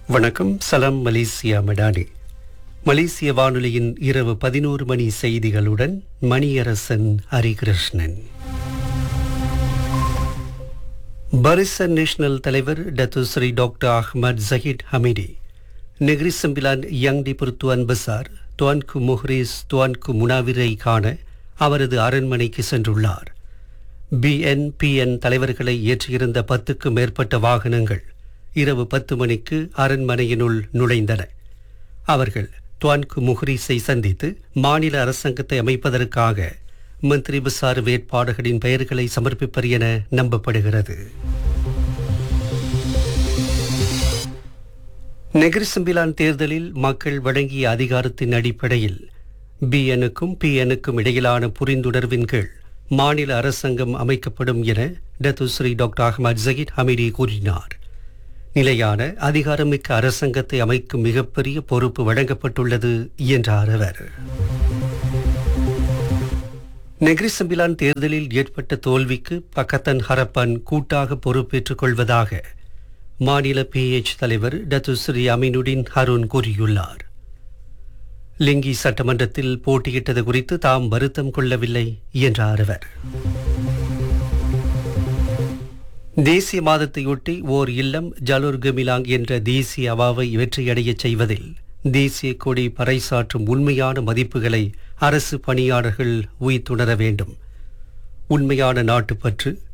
வணக்கம் சலாம் மலேசியா மடானி மலேசிய வானொலியின் இரவு பதினோரு மணி செய்திகளுடன் மணியரசன் ஹரிகிருஷ்ணன் பரிசன் நேஷனல் தலைவர் Datuk Seri doctor Ahmad Zahid Hamidi Negeri Sembilan Yang Di Pertuan Besar Tuanku Muhriz Tuanku முனாவிரை காண அவரது அரண்மனைக்கு சென்றுள்ளார் பிஎன்பிஎன் தலைவர்களை ஏற்றியிருந்த பத்துக்கும் மேற்பட்ட வாகனங்கள் இரவு பத்து மணிக்கு அரண்மனையினுள் நுழைந்தன அவர்கள் துவான்கு முஹ்ரீஸை சந்தித்து மாநில அரசாங்கத்தை அமைப்பதற்காக மந்திரி பசார் வேட்பாளர்களின் பெயர்களை சமர்ப்பிப்பர் என நம்பப்படுகிறது நெகிரிசம்பிலான் தேர்தலில் மக்கள் வழங்கிய அதிகாரத்தின் அடிப்படையில் பிஎனுக்கும் பிஎனுக்கும் இடையிலான புரிந்துணர்வின் கீழ் மாநில அரசாங்கம் அமைக்கப்படும் என Datuk Seri doctor Ahmad Zahid Hamidi கூறினார் நிலையான அதிகாரமிக்க அரசாங்கத்தை அமைக்கும் மிகப்பெரிய பொறுப்பு வழங்கப்பட்டுள்ளது என்றார் அவர் நெக்ரிசம்பிலான் தேர்தலில் ஏற்பட்ட தோல்விக்கு பக்கத்தன் ஹரப்பன் கூட்டாக பொறுப்பேற்றுக் கொள்வதாக மாநில பிஎச் தலைவர் டத்துஸ்ரீ அமீனுடின் ஹருண் கூறியுள்ளார் லிங்கி சட்டமன்றத்தில் போட்டியிட்டது குறித்து தாம் வருத்தம் கொள்ளவில்லை என்றார் அவர் தேசிய மாதத்தையொட்டி ஓர் இல்லம் ஜலூர் கமிலாங் என்ற தேசிய அவாவை வெற்றியடையச் செய்வதில் தேசிய கொடி பறைசாற்றும் உண்மையான மதிப்புகளை அரசு பணியாளர்கள் உய்த்துணர வேண்டும் உண்மையான நாட்டுப்பற்று